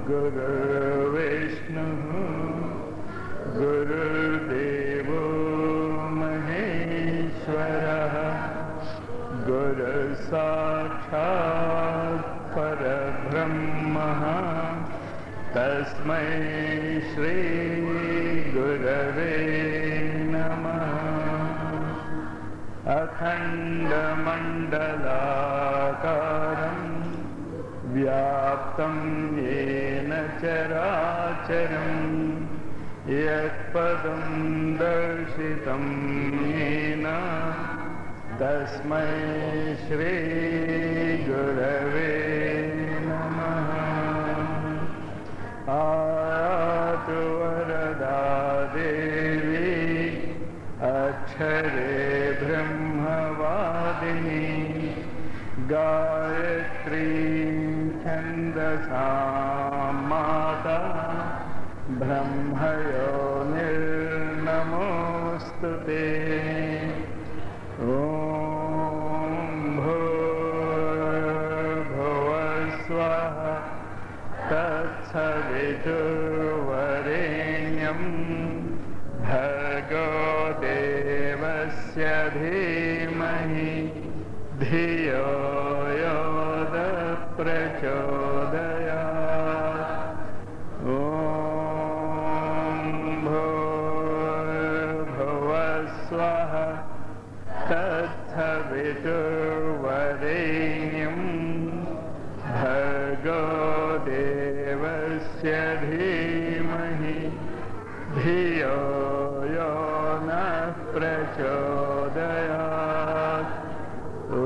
गुरुर्विष्णुः गुरुर्देवो महेश्वरः गुरुसाक्षात् परब्रह्मः तस्मै श्रीगुरवे नमः अखण्डमण्डलाकारम् व्याप्तं येन चराचरम् यत्पदं दर्शितं येन तस्मै श्रीगुरवे नमः आतु वरदा देवी अक्षरे ब्रह्मवादिनी गायत्री छन्दसा माता ब्रह्मयो निर्नमोऽस्तु ते ॐ भूर्भुवस्वः तत्सवितुर्वरेण्यं भर्गो देवस्य धीमहि धियो यो न प्रचोदयात् ॐ भूर्भुवस्वः तत्सवितुर्वरेण्यं भर्गो देवस्य धीमहि धियो यो नः प्रचोदयात् ॐ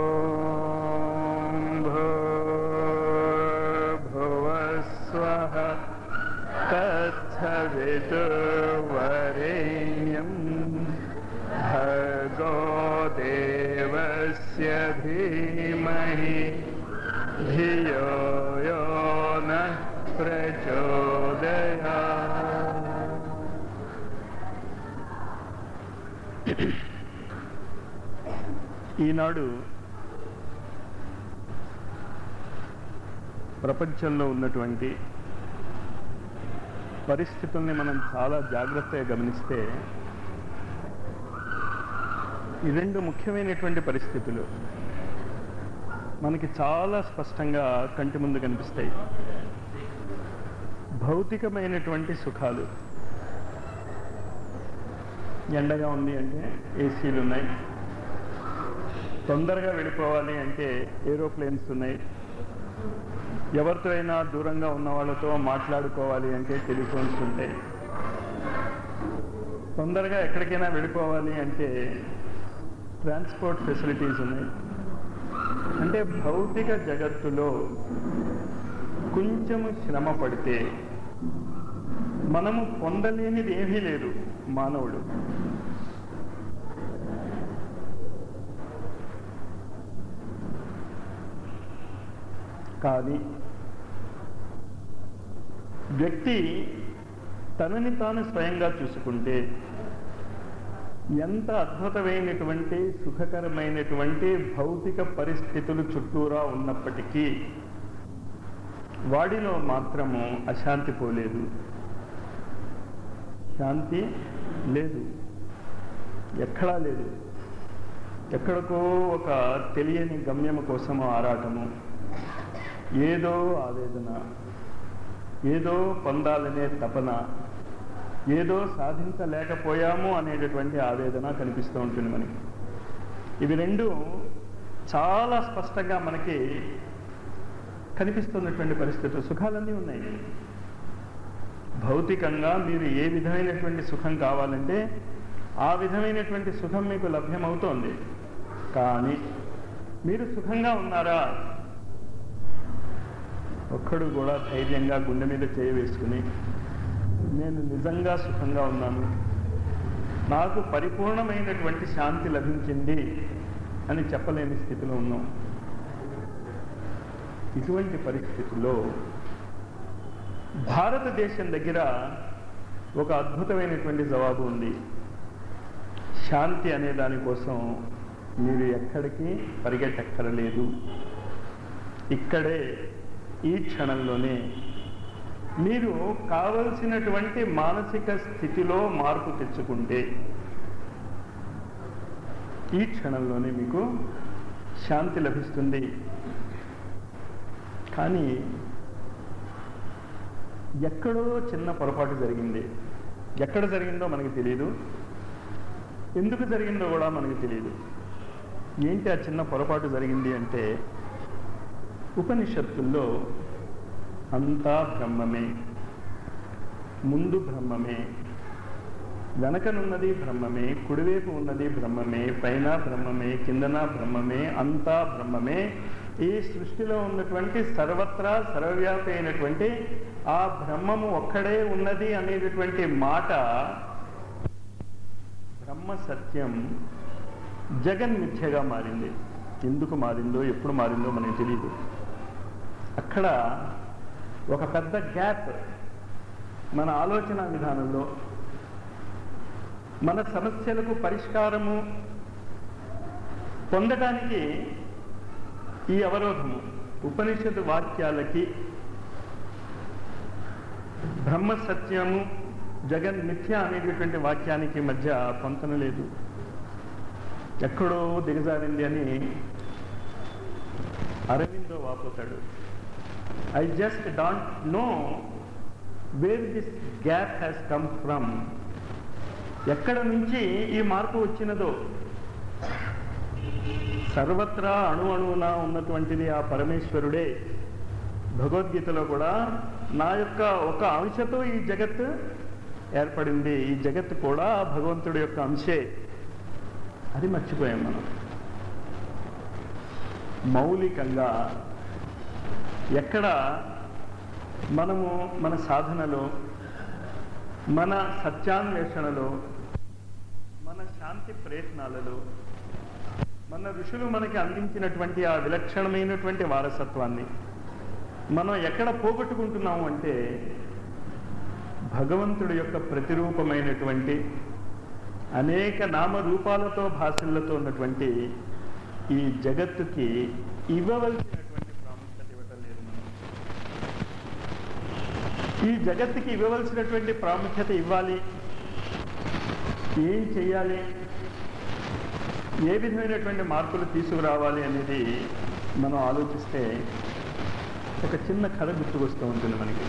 भूर्भुवस्वः तत्सवितुर्वरेण्यं भर्गो देवस्य धीमहि धियो यो नः प्रचोदयात् ఈనాడు ప్రపంచంలో ఉన్నటువంటి పరిస్థితుల్ని మనం చాలా జాగ్రత్తగా గమనిస్తే ఈ రెండు ముఖ్యమైనటువంటి పరిస్థితులు మనకి చాలా స్పష్టంగా కంటి ముందు కనిపిస్తాయి భౌతికమైనటువంటి సుఖాలు ఎండగా ఉంది అంటే ఏసీలు ఉన్నాయి తొందరగా వెళ్ళిపోవాలి అంటే ఏరోప్లేన్స్ ఉన్నాయి ఎవరితో అయినా దూరంగా ఉన్న వాళ్ళతో మాట్లాడుకోవాలి అంటే టెలిఫోన్స్ ఉంటాయి తొందరగా ఎక్కడికైనా వెళ్ళిపోవాలి అంటే ట్రాన్స్పోర్ట్ ఫెసిలిటీస్ ఉన్నాయి అంటే భౌతిక జగత్తులో కొంచెము శ్రమ పడితే మనము పొందలేనిది ఏమీ లేదు మానవుడు కానీ వ్యక్తి తనని తాను స్వయంగా చూసుకుంటే ఎంత అద్భుతమైనటువంటి సుఖకరమైనటువంటి భౌతిక పరిస్థితులు చుట్టూరా ఉన్నప్పటికీ వాడిలో మాత్రము అశాంతి పోలేదు శాంతి లేదు ఎక్కడా లేదు ఎక్కడికో ఒక తెలియని గమ్యము కోసము ఆరాటము ఏదో ఆవేదన ఏదో పొందాలనే తపన ఏదో సాధించలేకపోయాము అనేటటువంటి ఆవేదన కనిపిస్తూ ఉంటుంది మనకి ఇవి రెండు చాలా స్పష్టంగా మనకి కనిపిస్తున్నటువంటి పరిస్థితులు సుఖాలన్నీ ఉన్నాయి భౌతికంగా మీరు ఏ విధమైనటువంటి సుఖం కావాలంటే ఆ విధమైనటువంటి సుఖం మీకు లభ్యమవుతోంది కానీ మీరు సుఖంగా ఉన్నారా ఒక్కడు కూడా ధైర్యంగా గుండె మీద చేయి వేసుకుని నేను నిజంగా సుఖంగా ఉన్నాను నాకు పరిపూర్ణమైనటువంటి శాంతి లభించింది అని చెప్పలేని స్థితిలో ఉన్నాం ఇటువంటి పరిస్థితుల్లో భారతదేశం దగ్గర ఒక అద్భుతమైనటువంటి జవాబు ఉంది శాంతి అనే దానికోసం మీరు ఎక్కడికి పరిగెట్టక్కరలేదు ఇక్కడే ఈ క్షణంలోనే మీరు కావలసినటువంటి మానసిక స్థితిలో మార్పు తెచ్చుకుంటే ఈ క్షణంలోనే మీకు శాంతి లభిస్తుంది కానీ ఎక్కడో చిన్న పొరపాటు జరిగింది ఎక్కడ జరిగిందో మనకి తెలియదు ఎందుకు జరిగిందో కూడా మనకి తెలియదు ఏంటి ఆ చిన్న పొరపాటు జరిగింది అంటే ఉపనిషత్తుల్లో అంతా బ్రహ్మమే ముందు బ్రహ్మమే వెనకనున్నది బ్రహ్మమే కుడివైపు ఉన్నది బ్రహ్మమే పైన బ్రహ్మమే కిందన బ్రహ్మమే అంతా బ్రహ్మమే ఈ సృష్టిలో ఉన్నటువంటి సర్వత్రా సర్వవ్యాపి అయినటువంటి ఆ బ్రహ్మము ఒక్కడే ఉన్నది అనేటటువంటి మాట బ్రహ్మ సత్యం జగన్మిథ్యగా మారింది ఎందుకు మారిందో ఎప్పుడు మారిందో మనకి తెలియదు అక్కడ ఒక పెద్ద గ్యాప్ మన ఆలోచన విధానంలో మన సమస్యలకు పరిష్కారము పొందడానికి ఈ అవరోధము ఉపనిషత్ వాక్యాలకి బ్రహ్మ సత్యము జగన్ మిథ్య అనేటటువంటి వాక్యానికి మధ్య పొంతన లేదు ఎక్కడో దిగజారింది అని అరవిందో వాపోతాడు I just don't know where this gap has come from ఎక్కడ నుంచి ఈ మార్పు వచ్చినదో సర్వత్రా అణు అణువున ఉన్నటువంటిది ఆ పరమేశ్వరుడే భగవద్గీతలో కూడా నా యొక్క ఒక అంశతో ఈ జగత్ ఏర్పడింది ఈ జగత్ కూడా భగవంతుడి యొక్క అంశే అది మర్చిపోయాం మనం మౌలికంగా ఎక్కడ మనము మన సాధనలో మన సత్యాన్వేషణలో మన శాంతి ప్రయత్నాలలో మన ఋషులు మనకి అందించినటువంటి ఆ విలక్షణమైనటువంటి వారసత్వాన్ని మనం ఎక్కడ పోగొట్టుకుంటున్నాము అంటే భగవంతుడి యొక్క ప్రతిరూపమైనటువంటి అనేక నామరూపాలతో భాషలతో ఉన్నటువంటి ఈ జగత్తుకి ఇవ్వవలసినటువంటి ప్రాముఖ్యత ఇవ్వటం లేదు మనం ఈ జగత్తుకి ఇవ్వవలసినటువంటి ప్రాముఖ్యత ఇవ్వాలి ఏం చెయ్యాలి ఏ విధమైనటువంటి మార్పులు తీసుకురావాలి అనేది మనం ఆలోచిస్తే ఒక చిన్న కథ గుర్తుకొస్తూ ఉంటుంది మనకి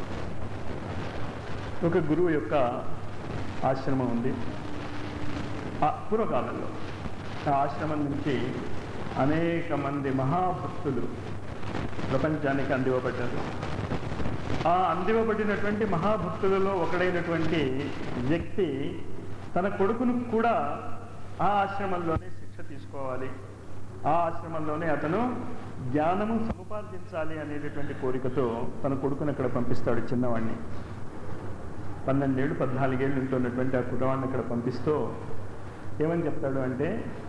ఒక గురువు యొక్క ఆశ్రమం ఉంది ఆ పూర్వకాలంలో ఆ ఆశ్రమం నుంచి అనేక మంది మహాభక్తులు ప్రపంచానికి అందివ్వబడ్డారు ఆ అందివ్వబడినటువంటి మహాభక్తులలో ఒకడైనటువంటి వ్యక్తి తన కొడుకును కూడా ఆ ఆశ్రమంలోనే శిక్ష తీసుకోవాలి ఆ ఆశ్రమంలోనే అతను జ్ఞానము సముపార్జించాలి అనేటటువంటి కోరికతో తన కొడుకును అక్కడ పంపిస్తాడు చిన్నవాడిని పన్నెండేళ్ళు పద్నాలుగేళ్ళు ఉంటున్నటువంటి ఆ కుటుంబాన్ని అక్కడ పంపిస్తూ ఏమని చెప్తాడు అంటే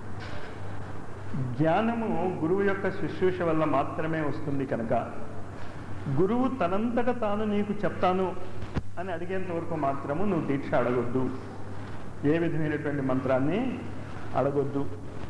జ్ఞానము గురువు యొక్క శుశ్రూష వల్ల మాత్రమే వస్తుంది కనుక గురువు తనంతట తాను నీకు చెప్తాను అని అడిగేంత వరకు మాత్రము నువ్వు దీక్ష అడగొద్దు ఏ విధమైనటువంటి మంత్రాన్ని అడగొద్దు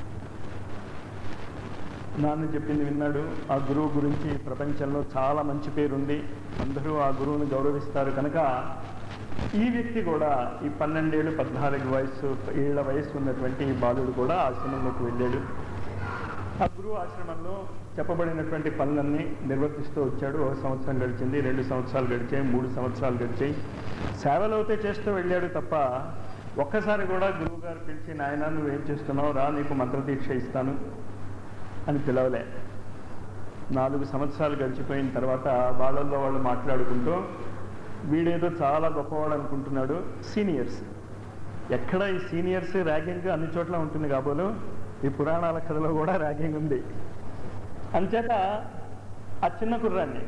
నాన్న చెప్పింది విన్నాడు ఆ గురువు గురించి ప్రపంచంలో చాలా మంచి పేరుంది అందరూ ఆ గురువుని గౌరవిస్తారు కనుక ఈ వ్యక్తి కూడా ఈ పన్నెండేళ్ళు పద్నాలుగు వయసు ఏళ్ల వయసు ఉన్నటువంటి ఈ బాలుడు కూడా ఆశ్రమంలోకి వెళ్ళాడు ఆ గురువు ఆశ్రమంలో చెప్పబడినటువంటి పనులన్నీ నిర్వర్తిస్తూ వచ్చాడు ఒక సంవత్సరం గడిచింది రెండు సంవత్సరాలు గడిచాయి మూడు సంవత్సరాలు గడిచాయి సేవలు అయితే చేస్తూ వెళ్ళాడు తప్ప ఒక్కసారి కూడా గురువు గారు పిలిచి నాయన నువ్వేం చేస్తున్నావు రా నీకు మంత్రదీక్ష ఇస్తాను అని పిలవలే నాలుగు సంవత్సరాలు గడిచిపోయిన తర్వాత వాళ్ళల్లో వాళ్ళు మాట్లాడుకుంటూ వీడేదో చాలా గొప్పవాడు అనుకుంటున్నాడు సీనియర్స్ ఎక్కడ ఈ సీనియర్స్ ర్యాగింగ్ అన్ని చోట్ల ఉంటుంది కాబోలు ఈ పురాణాల కథలో కూడా ర్యాగింగ్ ఉంది అంచేత ఆ చిన్న కుర్రాన్ని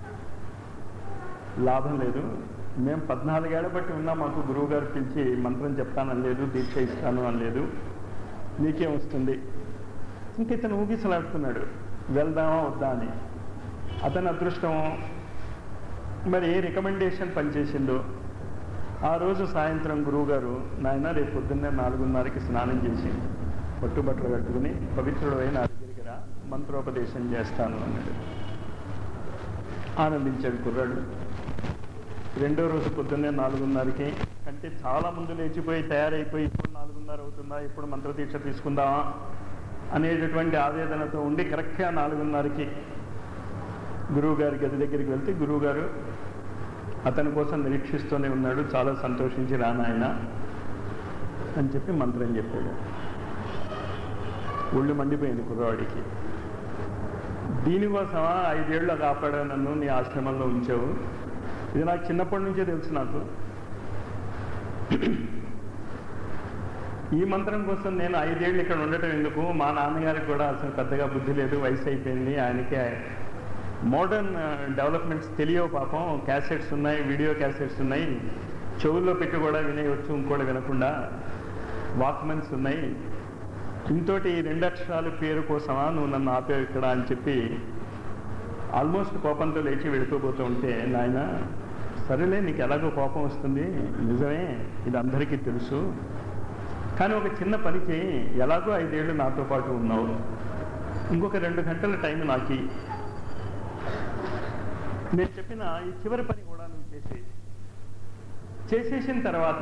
లాభం లేదు మేము పద్నాలుగేళ్ల బట్టి ఉన్నా మాకు గురువు గారు పిలిచి మంత్రం చెప్తానని లేదు దీక్ష ఇస్తాను అని లేదు నీకేం వస్తుంది ఇంక ఇతను ఊగిసలాడుతున్నాడు వెళ్దామా వద్దా అని అతని అదృష్టం మరి ఏ రికమెండేషన్ పనిచేసిందో ఆ రోజు సాయంత్రం గురువుగారు నాయన రేపు పొద్దున్నే నాలుగున్నరకి స్నానం చేసి పట్టుబట్టలు కట్టుకుని పవిత్రుడు అయిన నా దగ్గరికి రా మంత్రోపదేశం చేస్తాను అన్నాడు ఆనందించాడు కుర్రాడు రెండో రోజు పొద్దున్నే నాలుగున్నరకి కంటే చాలా ముందు లేచిపోయి తయారైపోయి ఇప్పుడు నాలుగున్నర అవుతుందా ఇప్పుడు మంత్రదీక్ష తీసుకుందామా అనేటటువంటి ఆవేదనతో ఉండి కరెక్ట్గా నాలుగున్నరకి గురువు గారి గది దగ్గరికి వెళ్తే గురువు గారు అతని కోసం నిరీక్షిస్తూనే ఉన్నాడు చాలా సంతోషించి రానాయన అని చెప్పి మంత్రం చెప్పాడు ఒళ్ళు మండిపోయింది కుర్రవాడికి దీనికోసమా ఐదేళ్ళు కాపాడా నన్ను నీ ఆశ్రమంలో ఉంచావు ఇది నాకు చిన్నప్పటి నుంచే తెలుసు నాకు ఈ మంత్రం కోసం నేను ఐదేళ్ళు ఇక్కడ ఉండటం ఎందుకు మా నాన్నగారికి కూడా అసలు పెద్దగా బుద్ధి లేదు వయసు అయిపోయింది ఆయనకి మోడర్న్ డెవలప్మెంట్స్ తెలియవు పాపం క్యాసెట్స్ ఉన్నాయి వీడియో క్యాసెట్స్ ఉన్నాయి చెవుల్లో పెట్టి కూడా వినేయవచ్చు ఇంకోటి వినకుండా వాక్మెన్స్ ఉన్నాయి ఇంతోటి ఈ రెండు అక్షరాలు పేరు కోసమా నువ్వు నన్ను ఆపేవు ఇక్కడ అని చెప్పి ఆల్మోస్ట్ కోపంతో లేచి వెళ్ళిపోతూ ఉంటే నాయన సరేలే నీకు ఎలాగో కోపం వస్తుంది నిజమే ఇది అందరికీ తెలుసు కానీ ఒక చిన్న పని చేయి ఎలాగో ఐదేళ్ళు నాతో పాటు ఉన్నావు ఇంకొక రెండు గంటల టైం నాకి నేను చెప్పిన ఈ చివరి పని కూడా నువ్వు చేసేయి చేసేసిన తర్వాత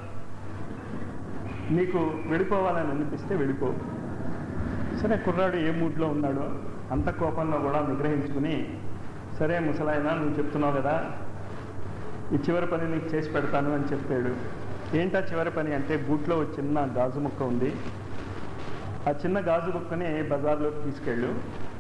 నీకు వెళ్ళిపోవాలని అనిపిస్తే వెళ్ళిపో సరే కుర్రాడు ఏ మూడ్లో ఉన్నాడో అంత కోపంలో కూడా నిగ్రహించుకుని సరే ముసలాయన నువ్వు చెప్తున్నావు కదా ఈ చివరి పని నీకు చేసి పెడతాను అని చెప్పాడు ఏంటా చివరి పని అంటే బూట్లో ఒక చిన్న గాజు ముక్క ఉంది ఆ చిన్న గాజు ముక్కని బజార్లోకి తీసుకెళ్ళు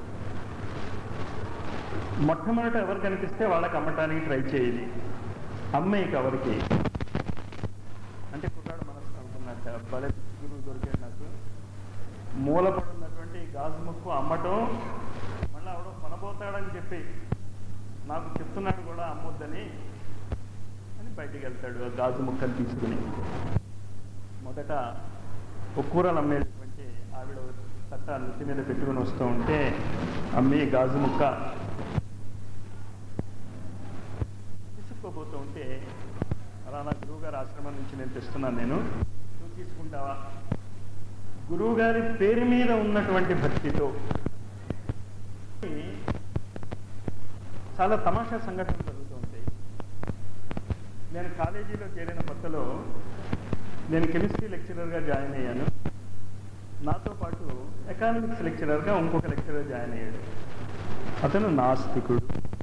మొట్టమొదట ఎవరు కనిపిస్తే వాళ్ళకి అమ్మటానికి ట్రై చేయాలి అమ్మాయికి ఎవరికి అంటే కుర్రాడు మనసు అనుకున్నట్ట భలే గురువు దొరికాడు నాకు మూలపడి ఉన్నటువంటి ఈ గాజు ముక్కు అమ్మటం మళ్ళీ ఆవిడ కొనబోతాడని చెప్పి నాకు చెప్తున్నాడు కూడా అమ్మొద్దని అని బయటికి వెళ్తాడు ఆ గాజు ముక్కను తీసుకుని మొదట ఒక కూరలు అమ్మేటటువంటి ఆవిడ తట్ట నెత్తి మీద పెట్టుకుని వస్తూ ఉంటే అమ్మి గాజు ముక్క తీసుకోబోతూ ఉంటే అలా నా గురువుగారి ఆశ్రమం నుంచి నేను తెస్తున్నాను నేను నువ్వు తీసుకుంటావా గురువుగారి పేరు మీద ఉన్నటువంటి భక్తితో చాలా తమాషా సంఘటనలు జరుగుతూ ఉంటాయి నేను కాలేజీలో చేరిన కొత్తలో నేను కెమిస్ట్రీ లెక్చరర్గా జాయిన్ అయ్యాను నాతో పాటు ఎకానమిక్స్ లెక్చరర్గా ఇంకొక లెక్చరర్ జాయిన్ అయ్యాడు అతను నాస్తికుడు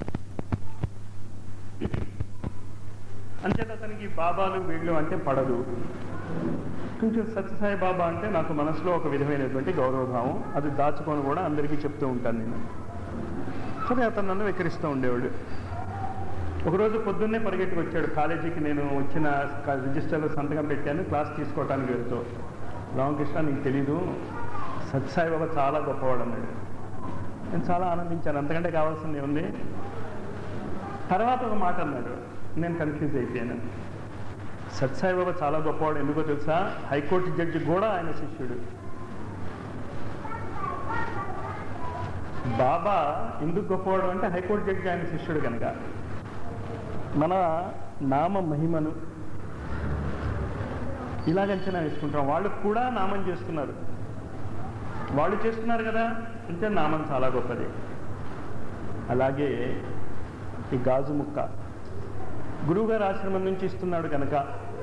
అంచేత అతనికి బాబాలు వీళ్ళు అంటే పడదు కొంచెం సత్యసాయి బాబా అంటే నాకు మనసులో ఒక విధమైనటువంటి గౌరవభావం అది దాచుకొని కూడా అందరికీ చెప్తూ ఉంటాను నేను సరే అతను నన్ను వెక్కిరిస్తూ ఉండేవాడు ఒకరోజు పొద్దున్నే పరిగెట్టుకు వచ్చాడు కాలేజీకి నేను వచ్చిన క- రిజిస్టర్లో సంతకం పెట్టాను క్లాస్ తీసుకోవటానికి వెళ్తూ రామకృష్ణ నీకు తెలీదు సత్యసాయి బాబా చాలా గొప్పవాడు అన్నాడు నేను చాలా ఆనందించాను అంతకంటే కావాల్సింది ఉంది తర్వాత ఒక మాట అన్నాడు నేను కన్ఫ్యూజ్ అయిపోయాను సత్సాయి బాబా చాలా గొప్పవాడు ఎందుకో తెలుసా హైకోర్టు జడ్జి కూడా ఆయన శిష్యుడు బాబా ఎందుకు గొప్పవాడు అంటే హైకోర్టు జడ్జి ఆయన శిష్యుడు కనుక మన నామ మహిమను ఇలాగ అంచనా వేసుకుంటాం వాళ్ళు కూడా నామం చేస్తున్నారు వాళ్ళు చేస్తున్నారు కదా అంటే నామం చాలా గొప్పది అలాగే ఈ గాజు ముక్క గురువుగారు ఆశ్రమం నుంచి ఇస్తున్నాడు కనుక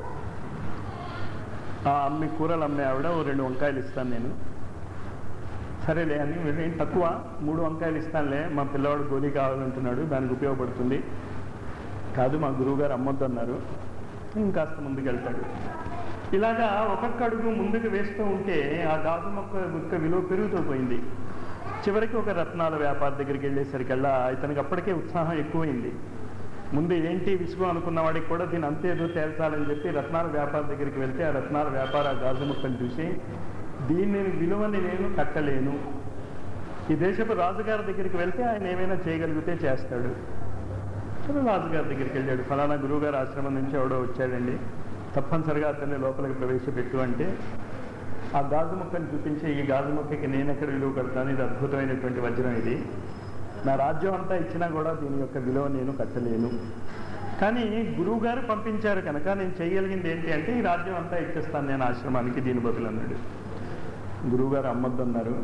ఆ అమ్మి కూరలు అమ్మే ఆవిడ ఓ రెండు వంకాయలు ఇస్తాను నేను సరేలే అని వీళ్ళు ఏం తక్కువ మూడు వంకాయలు ఇస్తానులే మా పిల్లవాడు గోలీ కావాలంటున్నాడు దానికి ఉపయోగపడుతుంది కాదు మా గురువుగారు అమ్మొద్దు అన్నారు ఇంకాస్త ముందుకు వెళ్తాడు ఇలాగా ఒక్కొక్క అడుగు ముందుకు వేస్తూ ఉంటే ఆ గాజు మొక్క యొక్క విలువ పెరుగుతూ పోయింది చివరికి ఒక రత్నాల వ్యాపారి దగ్గరికి వెళ్ళేసరికల్లా ఇతనికి అప్పటికే ఉత్సాహం ఎక్కువైంది ముందు ఏంటి విసుగు అనుకున్న వాడికి కూడా దీని అంతేదో తేల్చాలని చెప్పి రత్నాల వ్యాపారి దగ్గరికి వెళ్తే ఆ రత్నాల వ్యాపార ఆ గాజు ముక్కను చూసి దీన్ని విలువని నేను కట్టలేను ఈ దేశపు రాజుగారి దగ్గరికి వెళ్తే ఆయన ఏమైనా చేయగలిగితే చేస్తాడు సరే రాజుగారి దగ్గరికి వెళ్ళాడు ఫలానా గురువుగారు ఆశ్రమం నుంచి ఎవడో వచ్చాడండి తప్పనిసరిగా అతన్ని లోపలికి ప్రవేశపెట్టు అంటే ఆ గాజు ముక్కని చూపించి ఈ గాజు ముక్కకి నేను ఎక్కడ విలువ కడతాను ఇది అద్భుతమైనటువంటి వజ్రం ఇది నా రాజ్యం అంతా ఇచ్చినా కూడా దీని యొక్క విలువ నేను కట్టలేను కానీ గురువు గారు పంపించారు కనుక నేను చేయగలిగింది ఏంటి అంటే ఈ రాజ్యం అంతా ఇచ్చేస్తాను నేను ఆశ్రమానికి దీని బదులు అన్నాడు గురువుగారు అమ్మొద్దన్నారు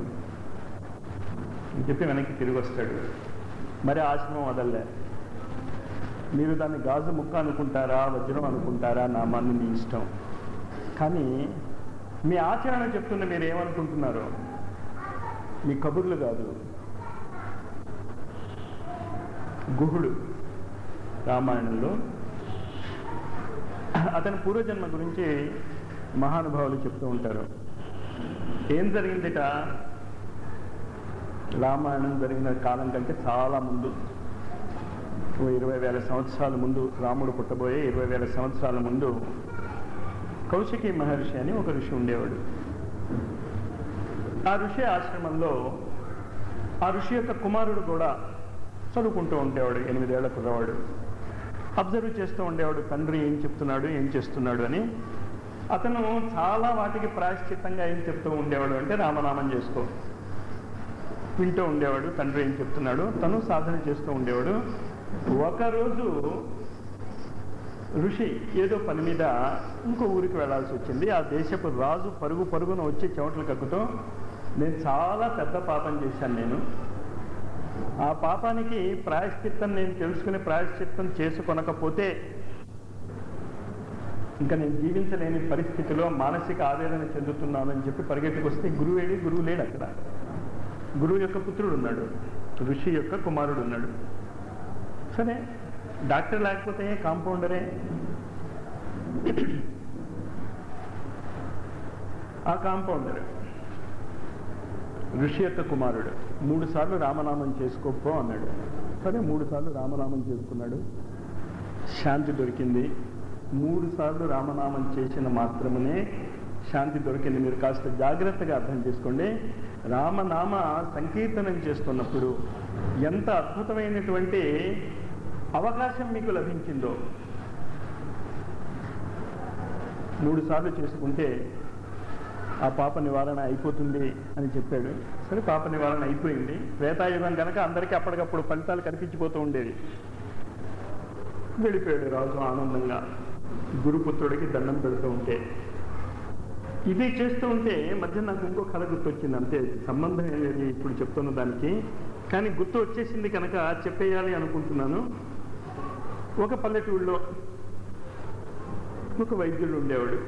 అని చెప్పి వెనక్కి తిరిగి వస్తాడు మరి ఆశ్రమం వదలలే మీరు దాన్ని గాజు ముక్క అనుకుంటారా వజ్రం అనుకుంటారా నామాన్ని మీ ఇష్టం కానీ మీ ఆచరణ చెప్తున్న మీరు ఏమనుకుంటున్నారో మీ కబుర్లు కాదు గుహుడు రామాయణంలో అతని పూర్వజన్మ గురించి మహానుభావులు చెప్తూ ఉంటారు ఏం జరిగిందిట రామాయణం జరిగిన కాలం కంటే చాలా ముందు ఓ ఇరవై వేల సంవత్సరాల ముందు రాముడు పుట్టబోయే ఇరవై వేల సంవత్సరాల ముందు కౌశికి మహర్షి అని ఒక ఋషి ఉండేవాడు ఆ ఋషి ఆశ్రమంలో ఆ ఋషి యొక్క కుమారుడు కూడా చదువుకుంటూ ఉండేవాడు ఎనిమిదేళ్ల కుర్రవాడు అబ్జర్వ్ చేస్తూ ఉండేవాడు తండ్రి ఏం చెప్తున్నాడు ఏం చేస్తున్నాడు అని అతను చాలా వాటికి ప్రాయశ్చిత్తంగా ఏం చెప్తూ ఉండేవాడు అంటే రామనామం చేసుకో వింటూ ఉండేవాడు తండ్రి ఏం చెప్తున్నాడు తను సాధన చేస్తూ ఉండేవాడు ఒకరోజు ఋషి ఏదో పని మీద ఇంకో ఊరికి వెళ్ళాల్సి వచ్చింది ఆ దేశపు రాజు పరుగు పరుగున వచ్చి చెమటలు కక్కుతూ నేను చాలా పెద్ద పాపం చేశాను నేను ఆ పాపానికి ప్రాయశ్చిత్తం నేను తెలుసుకుని ప్రాయశ్చిత్తం చేసుకొనకపోతే ఇంకా నేను జీవించలేని పరిస్థితిలో మానసిక ఆవేదన చెందుతున్నానని చెప్పి పరిగెట్టుకొస్తే గురువు ఏడి గురువు లేడు అక్కడ గురువు యొక్క పుత్రుడు ఉన్నాడు ఋషి యొక్క కుమారుడు ఉన్నాడు సరే డాక్టర్ లేకపోతే కాంపౌండరే ఆ కాంపౌండర్ ఋషి యొక్క కుమారుడు మూడు సార్లు రామనామం చేసుకోపో అన్నాడు సరే మూడు సార్లు రామనామం చేసుకున్నాడు శాంతి దొరికింది మూడు సార్లు రామనామం చేసిన మాత్రమే శాంతి దొరికింది మీరు కాస్త జాగ్రత్తగా అర్థం చేసుకోండి రామనామ సంకీర్తనం చేస్తున్నప్పుడు ఎంత అద్భుతమైనటువంటి అవకాశం మీకు లభించిందో మూడు సార్లు చేసుకుంటే ఆ పాప నివారణ అయిపోతుంది అని చెప్పాడు సరే పాప నివారణ అయిపోయింది త్రేతాయుగం కనుక అందరికీ అప్పటికప్పుడు ఫలితాలు కనిపించిపోతూ ఉండేవి వెళ్ళిపోయాడు రాజు ఆనందంగా గురుపుత్రుడికి దండం పెడుతూ ఉంటే ఇది చేస్తూ ఉంటే మధ్య నాకు ఇంకో కథ గుర్తొచ్చింది అంతే సంబంధం ఏం లేదు ఇప్పుడు చెప్తున్న దానికి కానీ గుర్తు వచ్చేసింది కనుక చెప్పేయాలి అనుకుంటున్నాను ఒక పల్లెటూళ్ళలో ఒక వైద్యుడు ఉండేవాడు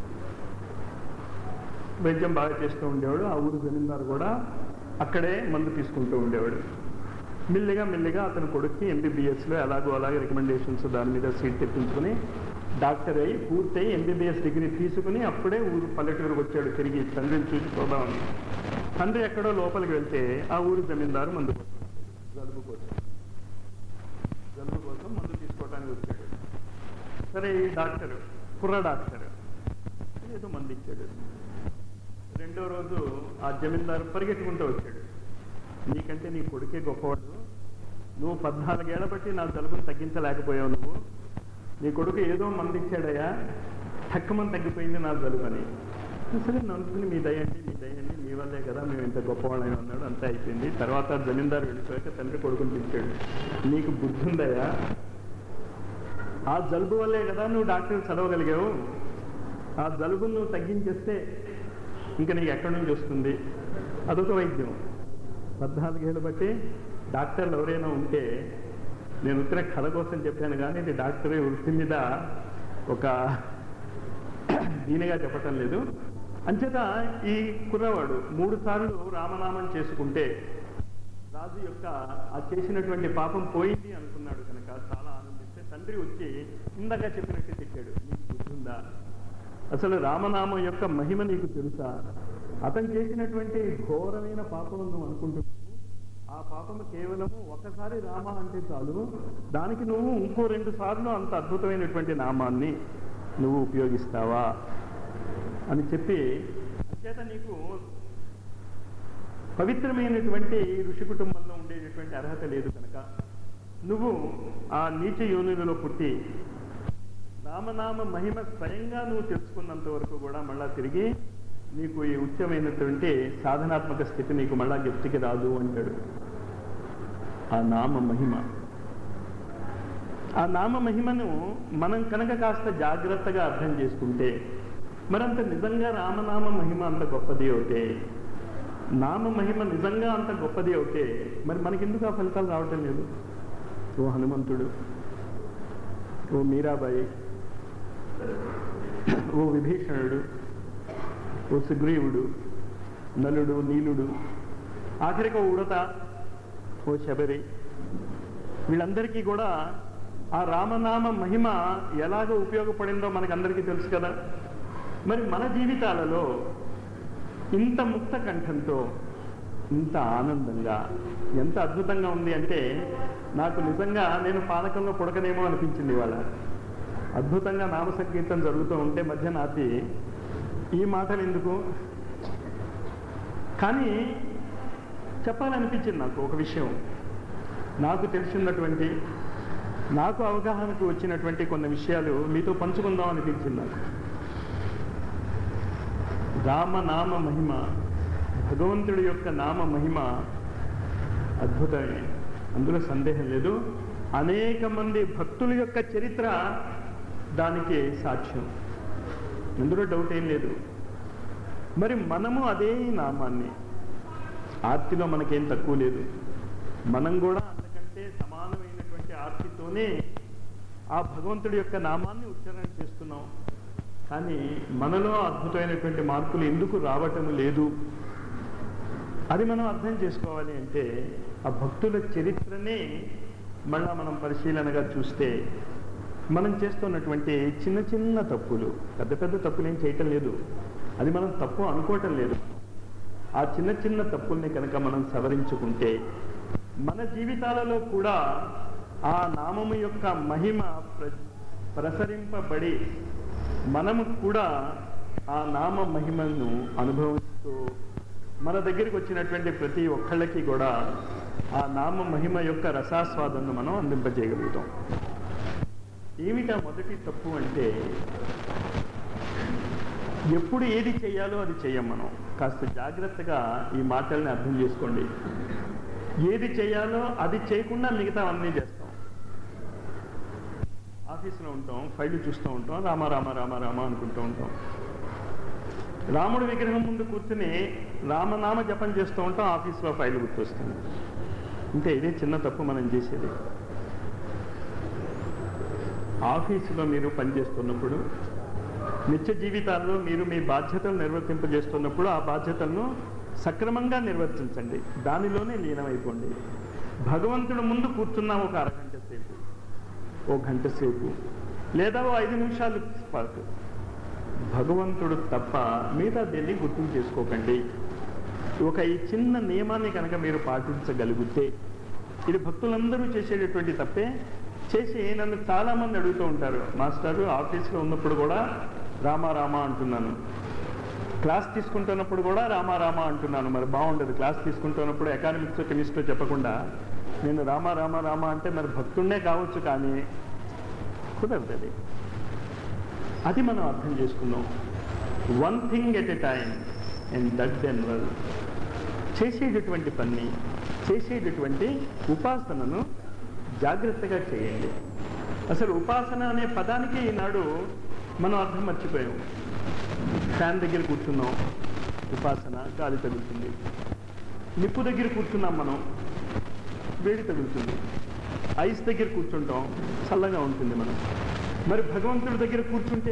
వైద్యం బాగా చేస్తూ ఉండేవాడు ఆ ఊరు జమీందారు కూడా అక్కడే మందు తీసుకుంటూ ఉండేవాడు మెల్లిగా మెల్లిగా అతని కొడుక్కి ఎంబీబీఎస్లో ఎలాగో అలాగే రికమెండేషన్స్ దాని మీద సీట్ తెప్పించుకుని డాక్టర్ అయ్యి పూర్తయి ఎంబీబీఎస్ డిగ్రీ తీసుకుని అప్పుడే ఊరు పల్లెటూరుకు వచ్చాడు తిరిగి తండ్రిని చూసి చూద్దామని తండ్రి ఎక్కడో లోపలికి వెళ్తే ఆ ఊరు జమీందారు మందు కోసం జలుబు కోసం జలుబు కోసం మందు తీసుకోవడానికి వచ్చాడు సరే ఈ డాక్టర్ కుర్ర డాక్టర్ ఏదో మంది ఇచ్చాడు రెండో రోజు ఆ జమీందారు పరిగెట్టుకుంటూ వచ్చాడు నీకంటే నీ కొడుకే గొప్పవాడు నువ్వు పద్నాలుగేళ్ల బట్టి నా జలుబును తగ్గించలేకపోయావు నువ్వు నీ కొడుకు ఏదో మంది ఇచ్చాడయ్యా తక్కువని తగ్గిపోయింది నా జలుబు అని సరే నన్నుకుని మీ దయండి మీ దయండి మీ వల్లే కదా మేము ఇంత గొప్పవాళ్ళని అన్నాడు అంతా అయిపోయింది తర్వాత జమీందారు వెళ్ళిపోయాక తండ్రి కొడుకుని పిలిచాడు నీకు బుద్ధి ఉందయ్యా ఆ జలుబు వల్లే కదా నువ్వు డాక్టర్ చదవగలిగావు ఆ జలుబును నువ్వు తగ్గించేస్తే ఇంకా నీకు ఎక్కడి నుంచి వస్తుంది అదొక వైద్యం పద్నాలుగేళ్ళు బట్టి డాక్టర్లు ఎవరైనా ఉంటే నేను ఉత్తర కథ కోసం చెప్పాను కానీ ఇది డాక్టర్ వృత్తి మీద ఒక దీనిగా చెప్పటం లేదు అంచేత ఈ కుర్రవాడు మూడు సార్లు రామనామం చేసుకుంటే రాజు యొక్క ఆ చేసినటువంటి పాపం పోయింది అనుకున్నాడు కనుక చాలా ఆనందిస్తే తండ్రి వచ్చి ఇందాక చెప్పినట్టు తిట్టాడు నీకు గుర్తుందా అసలు రామనామం యొక్క మహిమ నీకు తెలుసా అతను చేసినటువంటి ఘోరమైన పాపం నువ్వు అనుకుంటున్నావు ఆ పాపము కేవలము ఒకసారి రామ అంటే చాలు దానికి నువ్వు ఇంకో రెండు సార్లు అంత అద్భుతమైనటువంటి నామాన్ని నువ్వు ఉపయోగిస్తావా అని చెప్పి చేత నీకు పవిత్రమైనటువంటి ఋషి కుటుంబంలో ఉండేటటువంటి అర్హత లేదు కనుక నువ్వు ఆ నీచ యోనులలో పుట్టి రామనామ మహిమ స్వయంగా నువ్వు తెలుసుకున్నంత వరకు కూడా మళ్ళా తిరిగి నీకు ఈ ఉచ్చమైనటువంటి సాధనాత్మక స్థితి నీకు మళ్ళా జ్ఞప్తికి రాదు అంటాడు ఆ నామ మహిమ ఆ నామ మహిమను మనం కనుక కాస్త జాగ్రత్తగా అర్థం చేసుకుంటే మరంత నిజంగా రామనామ మహిమ అంత గొప్పది అవుతే నామ మహిమ నిజంగా అంత గొప్పది అవుతే మరి మనకెందుకు ఆ ఫలితాలు రావటం లేదు ఓ హనుమంతుడు ఓ మీరాబాయి ఓ విభీషణుడు ఓ సుగ్రీవుడు నలుడు నీలుడు ఆఖరికి ఓ ఉడత ఓ శబరి వీళ్ళందరికీ కూడా ఆ రామనామ మహిమ ఎలాగ ఉపయోగపడిందో మనకందరికీ తెలుసు కదా మరి మన జీవితాలలో ఇంత ముక్త కంఠంతో ఇంత ఆనందంగా ఎంత అద్భుతంగా ఉంది అంటే నాకు నిజంగా నేను పానకంలో పుడకనేమో అనిపించింది ఇవాళ అద్భుతంగా నామ సంకీర్తన జరుగుతూ ఉంటే మధ్య నాపి ఈ మాటలు ఎందుకు కానీ చెప్పాలనిపించింది నాకు ఒక విషయం నాకు తెలిసినటువంటి నాకు అవగాహనకు వచ్చినటువంటి కొన్ని విషయాలు మీతో పంచుకుందాం అనిపించింది నాకు రామనామ మహిమ భగవంతుడి యొక్క నామ మహిమ అద్భుతమే అందులో సందేహం లేదు అనేక మంది భక్తుల యొక్క చరిత్ర దానికి సాక్ష్యం అందులో డౌట్ ఏం లేదు మరి మనము అదే నామాన్ని ఆర్తిలో మనకేం తక్కువ లేదు మనం కూడా అంతకంటే సమానమైనటువంటి ఆర్తితోనే ఆ భగవంతుడి యొక్క నామాన్ని ఉచ్చారణ చేస్తున్నాం కానీ మనలో అద్భుతమైనటువంటి మార్పులు ఎందుకు రావటం లేదు అది మనం అర్థం చేసుకోవాలి అంటే ఆ భక్తుల చరిత్రనే మళ్ళా మనం పరిశీలనగా చూస్తే మనం చేస్తున్నటువంటి చిన్న చిన్న తప్పులు పెద్ద పెద్ద తప్పులు ఏం చేయటం లేదు అది మనం తప్పు అనుకోవటం లేదు ఆ చిన్న చిన్న తప్పుల్ని కనుక మనం సవరించుకుంటే మన జీవితాలలో కూడా ఆ నామము యొక్క మహిమ ప్ర ప్రసరింపబడి మనము కూడా ఆ నామ మహిమను అనుభవిస్తూ మన దగ్గరికి వచ్చినటువంటి ప్రతి ఒక్కళ్ళకి కూడా ఆ నామ మహిమ యొక్క రసాస్వాదను మనం అందింపజేయగలుగుతాం ఏమిటా మొదటి తప్పు అంటే ఎప్పుడు ఏది చేయాలో అది చెయ్యం మనం కాస్త జాగ్రత్తగా ఈ మాటల్ని అర్థం చేసుకోండి ఏది చేయాలో అది చేయకుండా మిగతా అన్నీ చేస్తాం ఆఫీస్లో ఉంటాం ఫైల్ చూస్తూ ఉంటాం రామ రామ రామ రామ అనుకుంటూ ఉంటాం రాముడి విగ్రహం ముందు కూర్చుని రామనామ జపం చేస్తూ ఉంటాం ఆఫీస్లో ఫైల్ గుర్తొస్తుంది అంటే ఇదే చిన్న తప్పు మనం చేసేది ఆఫీసులో మీరు పనిచేస్తున్నప్పుడు నిత్య జీవితాల్లో మీరు మీ బాధ్యతలు నిర్వర్తింపజేస్తున్నప్పుడు ఆ బాధ్యతలను సక్రమంగా నిర్వర్తించండి దానిలోనే లీనమైపోండి భగవంతుడు ముందు కూర్చున్నాం ఒక అరగంట సేపు ఓ గంట సేపు లేదా ఓ ఐదు నిమిషాలు పాటు భగవంతుడు తప్ప మిగతా దీన్ని గుర్తు చేసుకోకండి ఒక ఈ చిన్న నియమాన్ని కనుక మీరు పాటించగలిగితే ఇది భక్తులందరూ చేసేటటువంటి తప్పే చేసి నన్ను చాలామంది అడుగుతూ ఉంటారు మాస్టారు ఆఫీస్లో ఉన్నప్పుడు కూడా రామ రామ అంటున్నాను క్లాస్ తీసుకుంటున్నప్పుడు కూడా రామ రామ అంటున్నాను మరి బాగుండదు క్లాస్ తీసుకుంటున్నప్పుడు ఎకానమిక్స్ కెమిస్ట్రీ చెప్పకుండా నేను రామ రామ రామ అంటే మరి భక్తున్నే కావచ్చు కానీ కుదరదు అది అది మనం అర్థం చేసుకున్నాం one thing at a time and that then well చేసేటటువంటి పని చేసేటటువంటి ఉపాసనను జాగ్రత్తగా చేయండి అసలు ఉపాసన అనే పదానికి ఈనాడు మనం అర్థం మర్చిపోయాం ఫ్యాన్ దగ్గర కూర్చున్నాం ఉపాసన గాలి తగులుతుంది నిప్పు దగ్గర కూర్చున్నాం మనం వేడి తగులుతుంది ఐస్ దగ్గర కూర్చుంటాం చల్లగా ఉంటుంది మనం మరి భగవంతుడి దగ్గర కూర్చుంటే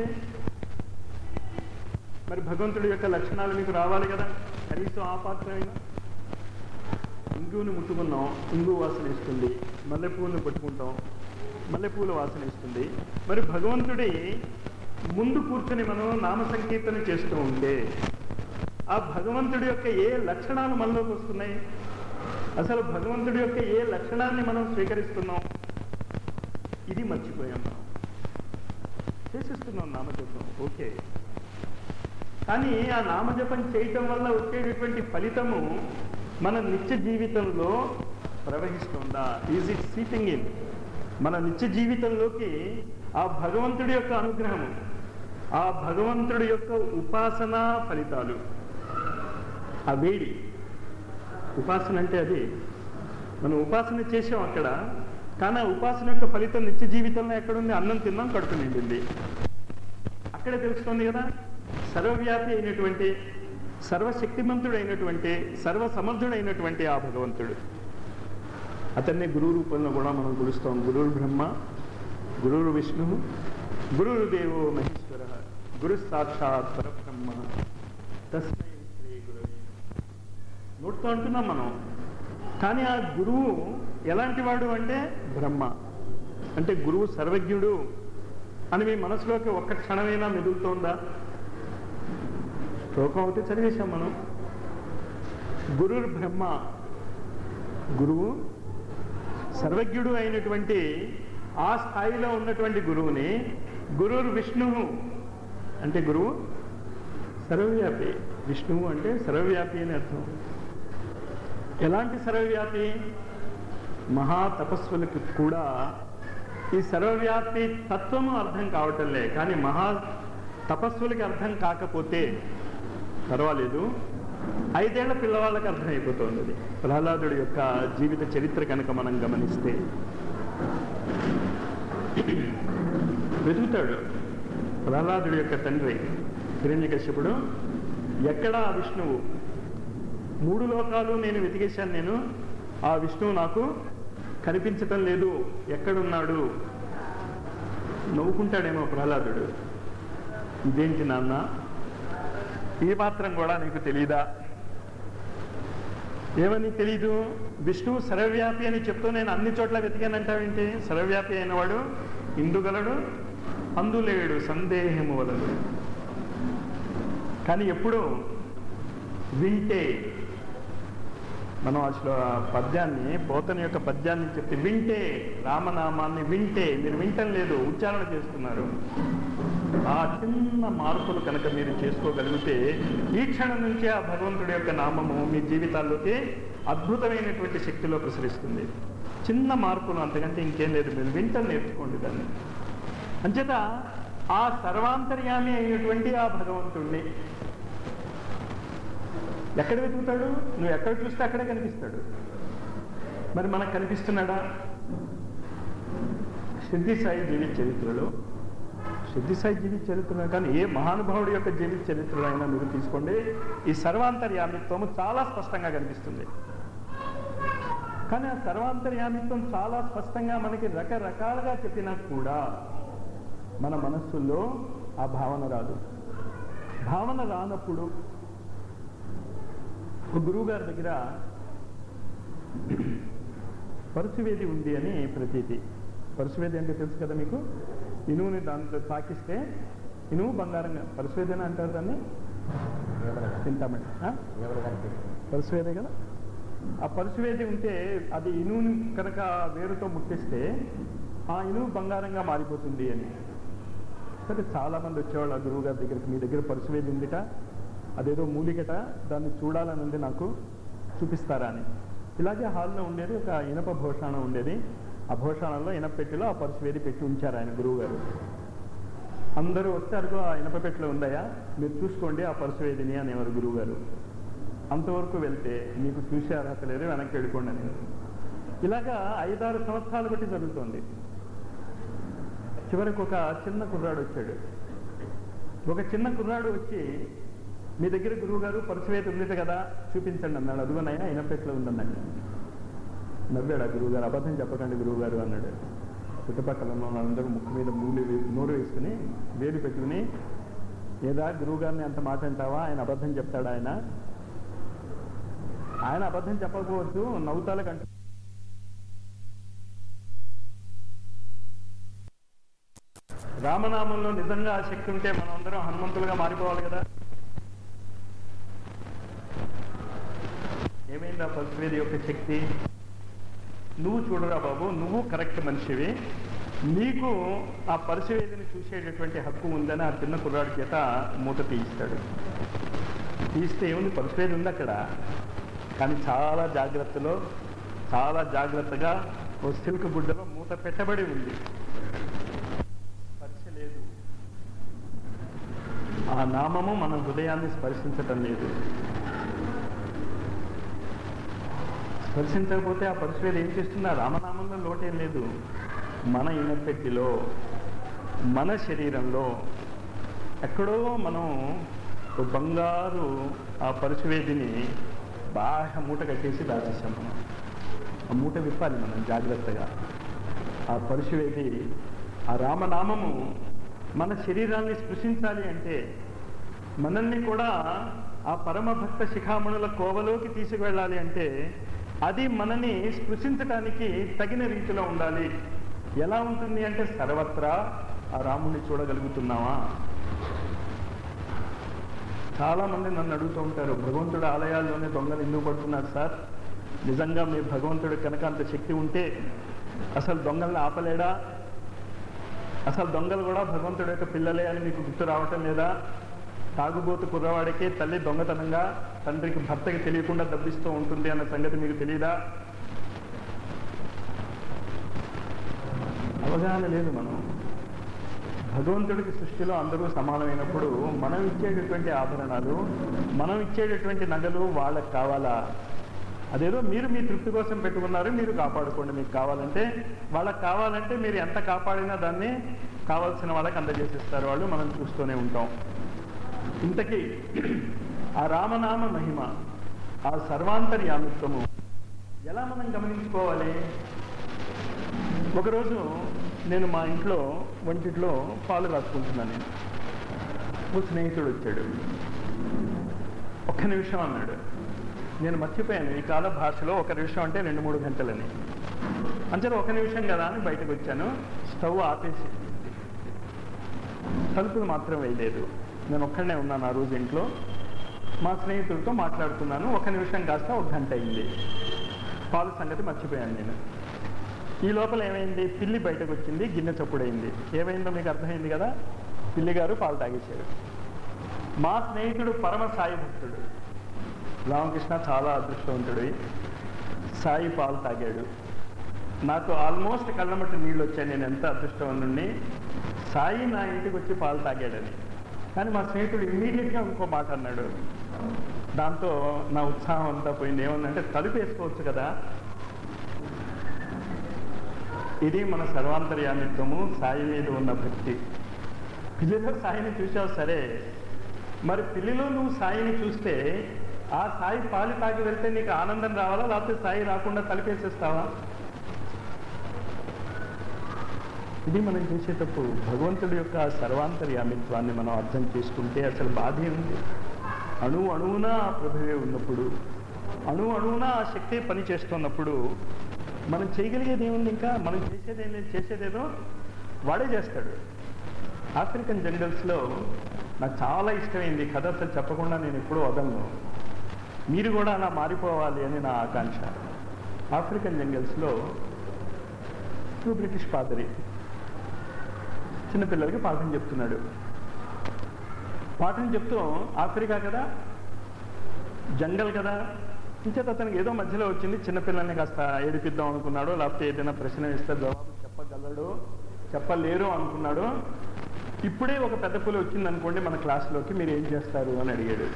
మరి భగవంతుడి యొక్క లక్షణాలు మీకు రావాలి కదా కనీసం ఆ పాత్రైనా ఇంగుని ముట్టుకున్నాం ఇంగు వాసన ఇస్తుంది మల్లెపూలను పట్టుకుంటాం మల్లెపూల వాసన ఇస్తుంది మరి భగవంతుడి ముందు కూర్చొని మనం నామ సంకీర్తన చేస్తూ ఉంటే ఆ భగవంతుడి యొక్క ఏ లక్షణాలు మనలోకి వస్తున్నాయి అసలు భగవంతుడి యొక్క ఏ లక్షణాన్ని మనం స్వీకరిస్తున్నాం ఇది మర్చిపోయాం మనం చేసేస్తున్నాం నామజపం ఓకే కానీ ఆ నామజపం చేయటం వల్ల వచ్చేటటువంటి ఫలితము మన నిత్య జీవితంలో ప్రవహిస్తుందా ఈజ్ ఇట్ సీటింగ్ ఇన్ మన నిత్య జీవితంలోకి ఆ భగవంతుడి యొక్క అనుగ్రహము ఆ భగవంతుడి యొక్క ఉపాసనా ఫలితాలు ఆ వేడి ఉపాసన అంటే అది మనం ఉపాసన చేసాం అక్కడ కానీ ఆ ఉపాసన యొక్క ఫలితం నిత్య జీవితంలో ఎక్కడుంది అన్నం తిన్నాం కడుపు నిండింది అక్కడే తెలుస్తుంది కదా సర్వవ్యాపి అయినటువంటి సర్వశక్తిమంతుడైనటువంటి సర్వసమర్థుడైనటువంటి ఆ భగవంతుడు అతన్ని గురువు రూపంలో కూడా మనం కొలుస్తాం గురువు బ్రహ్మ గురురు విష్ణు గురుర్దేవో మహేశ్వర గురు సాక్షాత్ పరబ్రహ్మ తస్మై శ్రీ గురువే నోటితో అంటున్నాం మనం కానీ ఆ గురువు ఎలాంటి వాడు అంటే బ్రహ్మ అంటే గురువు సర్వజ్ఞుడు అని మీ మనసులోకి ఒక్క క్షణమైనా మెదులుతోందా శ్లోకం ఒకటి చదివేశాం మనం గురుర్ బ్రహ్మ గురువు సర్వజ్ఞుడు అయినటువంటి ఆ స్థాయిలో ఉన్నటువంటి గురువుని గురుర్ విష్ణువు అంటే గురువు సర్వవ్యాపి విష్ణువు అంటే సర్వవ్యాపి అని అర్థం ఎలాంటి సర్వవ్యాపి మహా తపస్సులకు కూడా ఈ సర్వవ్యాపి తత్వము అర్థం కావటంలే కానీ మహా తపస్సులకి అర్థం కాకపోతే పర్వాలేదు ఐదేళ్ల పిల్లవాళ్ళకి అర్థమైపోతుంది అది ప్రహ్లాదుడి యొక్క జీవిత చరిత్ర కనుక మనం గమనిస్తే వెతుకుతాడు ప్రహ్లాదుడి యొక్క తండ్రి హిరణ్యకశ్యపుడు ఎక్కడా ఆ విష్ణువు మూడు లోకాలు నేను వెతికేశాను నేను ఆ విష్ణువు నాకు కనిపించటం లేదు ఎక్కడున్నాడు నవ్వుకుంటాడేమో ప్రహ్లాదుడు ఇదేంటి నాన్న ఈ మాత్రం కూడా నీకు తెలీదా ఏమని తెలీదు విష్ణువు సర్వవ్యాపి అని చెప్తూ నేను అన్ని చోట్ల వెతికానంటావేంటి సర్వవ్యాపి అయినవాడు ఇందుగలడు అందులేడు సందేహము వలదు కానీ ఎప్పుడు వింటే మనం అసలు ఆ పద్యాన్ని పోతన యొక్క పద్యాన్ని చెప్తే వింటే రామనామాన్ని వింటే మీరు వింటం లేదు ఉచ్చారణ చేస్తున్నారు ఆ చిన్న మార్పులు కనుక మీరు చేసుకోగలిగితే ఈ క్షణం నుంచే ఆ భగవంతుడి యొక్క నామము మీ జీవితాల్లోకి అద్భుతమైనటువంటి శక్తిలో ప్రసరిస్తుంది చిన్న మార్పులు అంతకంటే ఇంకేం లేదు మీరు వింటం నేర్చుకోండి దాన్ని అంచేత ఆ సర్వాంతర్యామి అయినటువంటి ఆ భగవంతుణ్ణి ఎక్కడ వెతుకుతాడు నువ్వు ఎక్కడ చూస్తే అక్కడే కనిపిస్తాడు మరి మనకు కనిపిస్తున్నాడా సిద్ధి సాయి జీవిత చరిత్రలో సిద్ధి సాయి జీవిత చరిత్రలో కానీ ఏ మహానుభావుడి యొక్క జీవిత చరిత్రలో అయినా మీరు తీసుకోండి ఈ సర్వాంతర్యామిత్వము చాలా స్పష్టంగా కనిపిస్తుంది కానీ ఆ సర్వాంతర్యామిత్వం చాలా స్పష్టంగా మనకి రకరకాలుగా చెప్పినా కూడా మన మనస్సుల్లో ఆ భావన రాదు భావన రానప్పుడు ఒక గురువు గారి దగ్గర పరుచువేది ఉంది అని ప్రతీతి పరుచువేది అంటే తెలుసు కదా మీకు ఇనువుని దాంట్లో తాకిస్తే ఇనువు బంగారంగా పరుచువేది అని అంటారు దాన్ని తింటామండి ఆ? పరుచువేదే కదా ఆ పరుచువేది ఉంటే అది ఇనువుని కనుక వేరుతో ముట్టిస్తే ఆ ఇనువు బంగారంగా మారిపోతుంది అని సరే చాలా మంది వచ్చేవాళ్ళు ఆ గురువు గారి దగ్గరికి మీ దగ్గర పరుచువేది ఉందిట అదేదో మూలికట దాన్ని చూడాలని ఉంది నాకు చూపిస్తారా అని ఇలాగే హాల్లో ఉండేది ఒక ఇనప భూషాణం ఉండేది ఆ భూషాణంలో ఇనప పెట్టెలో ఆ పరుచువేది పెట్టి ఉంచారు ఆయన గురువు గారు అందరూ వచ్చారు ఆ ఇనప పెట్టెలో ఉందయా మీరు చూసుకోండి ఆ పరుచువేదిని అనేవారు గురువు గారు అంతవరకు వెళ్తే మీకు చూసే అర్హత లేదు వెనక్కి వెళ్ళిపోండి అని ఇలాగా ఐదారు సంవత్సరాలు బట్టి జరుగుతోంది చివరికి ఒక చిన్న కుర్రాడు వచ్చాడు ఒక చిన్న కుర్రాడు వచ్చి మీ దగ్గర గురువు గారు పరుచువేత ఉంది కదా చూపించండి అన్నాడు అదుగునైనా ఇనపెట్లో ఉందన్నాడు నవ్వాడు ఆ గురువు గారు అబద్ధం చెప్పకండి గురువు గారు అన్నాడు చుట్టుపక్కల ఉన్న వాళ్ళందరూ ముక్కు మీద మూలి వే- నోరు వేసుకుని వేలు పెట్టుకుని ఏదా గురువు గారిని అంత మాట అంటావా ఆయన అబద్ధం చెప్తాడు ఆయన ఆయన అబద్ధం చెప్పకపోవచ్చు నవ్వుతాలకు అంటూ రామనామంలో నిజంగా ఆ శక్తి ఉంటే మనం అందరం హనుమంతులుగా మారిపోవాలి కదా ఏమైంది ఆ పశువేది యొక్క శక్తి నువ్వు చూడరా బాబు నువ్వు కరెక్ట్ మనిషివి నీకు ఆ పరుశువేదిని చూసేటటువంటి హక్కు ఉందని ఆ చిన్న కుర్రాడి చేత మూత తీయిస్తాడు తీస్తే ఏముంది పరుశువేది ఉంది అక్కడ కానీ చాలా జాగ్రత్తలో చాలా జాగ్రత్తగా ఓ సిల్క్ గుడ్డలో మూత పెట్టబడి ఉంది స్పర్శ లేదు ఆ నామము మన హృదయాన్ని స్పర్శించటం లేదు స్పర్శించకపోతే ఆ పరశువేది ఏం చేస్తుంది ఆ రామనామంలో లోటేం లేదు మన ఇనపెట్టిలో మన శరీరంలో ఎక్కడో మనం ఓ బంగారు ఆ పరుచువేదిని బాగా మూట కట్టేసి దాచేసాం మనం ఆ మూట విప్పాలి మనం జాగ్రత్తగా ఆ పరుచువేది ఆ రామనామము మన శరీరాన్ని స్పృశించాలి అంటే మనల్ని కూడా ఆ పరమ భక్త శిఖామణుల కోవలోకి తీసుకువెళ్ళాలి అంటే అది మనని స్పృశించడానికి తగిన రీతిలో ఉండాలి ఎలా ఉంటుంది అంటే సర్వత్రా ఆ రాముణ్ణి చూడగలుగుతున్నావా చాలా మంది నన్ను అడుగుతూ ఉంటారు భగవంతుడు ఆలయాల్లోనే దొంగలు ఎందుకు పడుతున్నారు సార్ నిజంగా మీ భగవంతుడు కనుక అంత శక్తి ఉంటే అసలు దొంగల్ని ఆపలేడా అసలు దొంగలు కూడా భగవంతుడి యొక్క పిల్లలే అని మీకు గుర్తు రావటం లేదా తాగుబోతు కుర్రవాడికి తల్లి దొంగతనంగా తండ్రికి భర్తకి తెలియకుండా దబ్బిస్తూ ఉంటుంది అన్న సంగతి మీకు తెలియదా అవగాహన లేదు మనం భగవంతుడికి సృష్టిలో అందరూ సమానమైనప్పుడు మనం ఇచ్చేటటువంటి ఆభరణాలు మనం ఇచ్చేటటువంటి నగలు వాళ్ళకి కావాలా అదేదో మీరు మీ తృప్తి కోసం పెట్టుకున్నారు మీరు కాపాడుకోండి మీకు కావాలంటే వాళ్ళకి కావాలంటే మీరు ఎంత కాపాడినా దాన్ని కావాల్సిన వాళ్ళకి అందజేసేస్తారు వాళ్ళు మనం చూస్తూనే ఉంటాం ఇంతకీ ఆ రామనామ మహిమ ఆ సర్వాంతర్యామిత్వము ఎలా మనం గమనించుకోవాలి ఒకరోజు నేను మా ఇంట్లో వంటిట్లో పాలు రాసుకుంటున్నాను నేను ఓ స్నేహితుడు వచ్చాడు ఒక్క నిమిషం అన్నాడు నేను మర్చిపోయాను ఈ కాల భాషలో ఒక నిమిషం అంటే రెండు మూడు గంటలని అంచనా ఒక నిమిషం కదా అని బయటకు వచ్చాను స్టవ్ ఆపేసి తలుపులు మాత్రం వేయలేదు నేను ఒక్కడనే ఉన్నాను ఆ రోజు ఇంట్లో మా స్నేహితుడితో మాట్లాడుతున్నాను ఒక నిమిషం కాస్త ఒక గంట అయింది పాలు సంగతి మర్చిపోయాను నేను ఈ లోపల ఏమైంది పిల్లి బయటకు వచ్చింది గిన్నె చప్పుడైంది ఏమైందో మీకు అర్థమైంది కదా పిల్లి గారు పాలు తాగేశారు మా స్నేహితుడు పరమ సాయి భక్తుడు రామకృష్ణ చాలా అదృష్టవంతుడు సాయి పాలు తాగాడు నాకు ఆల్మోస్ట్ కళ్ళమట్టి నీళ్ళు వచ్చాయి నేను ఎంత అదృష్టవంతుడిని సాయి నా ఇంటికి వచ్చి పాలు తాగాడని కానీ మా స్నేహితుడు ఇమ్మీడియట్గా ఇంకో మాట అన్నాడు దాంతో నా ఉత్సాహం అంతా పోయింది ఏమందంటే తలుపు వేసుకోవచ్చు కదా ఇది మన సర్వాంతర్యామిత్వము సాయి మీద ఉన్న భక్తి పిల్లిలో సాయిని చూసావు సరే మరి పిల్లిలో నువ్వు సాయిని చూస్తే ఆ సాయి పాలు తాగి వెళ్తే నీకు ఆనందం రావాలా లేకపోతే సాయి రాకుండా తలిపేసేస్తావా ఇది మనం చేసేటప్పుడు భగవంతుడి యొక్క సర్వాంతర్యామిత్వాన్ని మనం అర్థం చేసుకుంటే అసలు బాధ ఉంది అణువు అణువున ఆ ప్రభువే ఉన్నప్పుడు అణువు అణువున ఆ శక్తి పని చేస్తున్నప్పుడు మనం చేయగలిగేది ఏముంది ఇంకా మనం చేసేది ఏం లేదు చేసేదేదో వాడే చేస్తాడు ఆఫ్రికన్ జంగల్స్లో నాకు చాలా ఇష్టమైంది ఈ కథ అసలు చెప్పకుండా నేను ఎప్పుడూ వదలను మీరు కూడా అలా మారిపోవాలి అని నా ఆకాంక్ష ఆఫ్రికన్ జంగల్స్లో టూ బ్రిటిష్ పాదరి చిన్నపిల్లలకి పాఠం చెప్తున్నాడు పాఠం చెప్తూ ఆఫ్రికా కదా జంగల్ కదా ఇంచేత అతనికి ఏదో మధ్యలో వచ్చింది చిన్నపిల్లల్ని కాస్త ఏడిపిద్దాం అనుకున్నాడు లేకపోతే ఏదైనా ప్రశ్న ఇస్తే జవాబు చెప్పగలడు చెప్పలేరు అనుకున్నాడు ఇప్పుడే ఒక పెద్ద పులి వచ్చింది అనుకోండి మన క్లాస్లోకి మీరు ఏం చేస్తారు అని అడిగాడు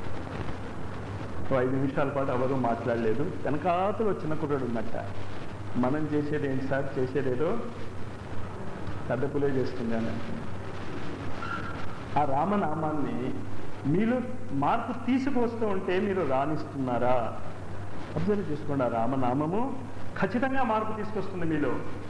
ఓ ఐదు నిమిషాల పాటు ఎవరు మాట్లాడలేదు వెనకాతలు వచ్చిన కుర్రాడు ఉన్నట్ట మనం చేసేది ఏంటి సార్ చేసేదేదో పెద్ద పులే చేస్తుంది అని ఆ రామనామాన్ని మీరు మార్పు తీసుకొస్తూ ఉంటే మీరు రాణిస్తున్నారా అబ్జర్వ్ చేసుకోండి ఆ రామనామము ఖచ్చితంగా మార్పు తీసుకొస్తుంది మీలో